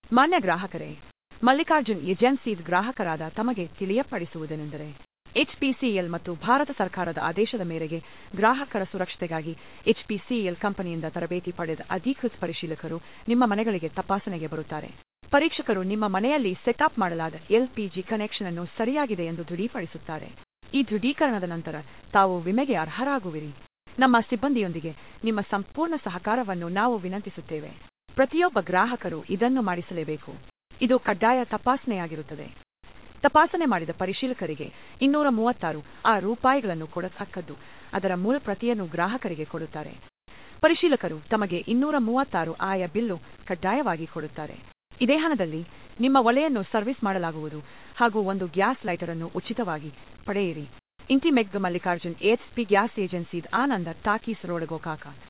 ಮಾನ್ಯ ಗ್ರಾಹಕರೇ ಮಲ್ಲಿಕಾರ್ಜುನ್ ಏಜೆನ್ಸೀಸ್ ಗ್ರಾಹಕರಾದ ತಮಗೆ ತಿಳಿಯಪಡಿಸುವುದೇನೆಂದರೆ ಎಚ್ಪಿಸಿಎಲ್ ಮತ್ತು ಭಾರತ ಸರ್ಕಾರದ ಆದೇಶದ ಮೇರೆಗೆ ಗ್ರಾಹಕರ ಸುರಕ್ಷತೆಗಾಗಿ ಎಚ್ಪಿಸಿಎಲ್ ಕಂಪನಿಯಿಂದ ತರಬೇತಿ ಪಡೆದ ಅಧಿಕೃತ ಪರಿಶೀಲಕರು ನಿಮ್ಮ ಮನೆಗಳಿಗೆ ತಪಾಸಣೆಗೆ ಬರುತ್ತಾರೆ ಪರೀಕ್ಷಕರು ನಿಮ್ಮ ಮನೆಯಲ್ಲಿ ಸೆಟಪ್ ಮಾಡಲಾದ ಎಲ್ಪಿಜಿ ಕನೆಕ್ಷನ್ ಅನ್ನು ಸರಿಯಾಗಿದೆ ಎಂದು ದೃಢೀಪಡಿಸುತ್ತಾರೆ ಈ ದೃಢೀಕರಣದ ನಂತರ ತಾವು ವಿಮೆಗೆ ಅರ್ಹರಾಗುವಿರಿ ನಮ್ಮ ಸಿಬ್ಬಂದಿಯೊಂದಿಗೆ ನಿಮ್ಮ ಸಂಪೂರ್ಣ ಸಹಕಾರವನ್ನು ನಾವು ವಿನಂತಿಸುತ್ತೇವೆ ಪ್ರತಿಯೊಬ್ಬ ಗ್ರಾಹಕರು ಇದನ್ನು ಮಾಡಿಸಲೇಬೇಕು ಇದು ಕಡ್ಡಾಯ ತಪಾಸಣೆಯಾಗಿರುತ್ತದೆ ತಪಾಸಣೆ ಮಾಡಿದ ಪರಿಶೀಲಕರಿಗೆ ಇನ್ನೂರ ಮೂವತ್ತಾರು ಆ ರೂಪಾಯಿಗಳನ್ನು ಕೊಡತಕ್ಕದ್ದು ಅದರ ಮೂಲ ಪ್ರತಿಯನ್ನು ಗ್ರಾಹಕರಿಗೆ ಕೊಡುತ್ತಾರೆ ಪರಿಶೀಲಕರು ತಮಗೆ ಇನ್ನೂರ ಮೂವತ್ತಾರು ಆಯ ಬಿಲ್ಲು ಕಡ್ಡಾಯವಾಗಿ ಕೊಡುತ್ತಾರೆ ಇದೇ ಹಣದಲ್ಲಿ ನಿಮ್ಮ ಒಲೆಯನ್ನು ಸರ್ವಿಸ್ ಮಾಡಲಾಗುವುದು ಹಾಗೂ ಒಂದು ಗ್ಯಾಸ್ ಲೈಟರ್ ಅನ್ನು ಉಚಿತವಾಗಿ ಪಡೆಯಿರಿ ಇಂಟಿ ಮೆಗ್ Mallikarjun H P gas agency Ananda talkies road Gokak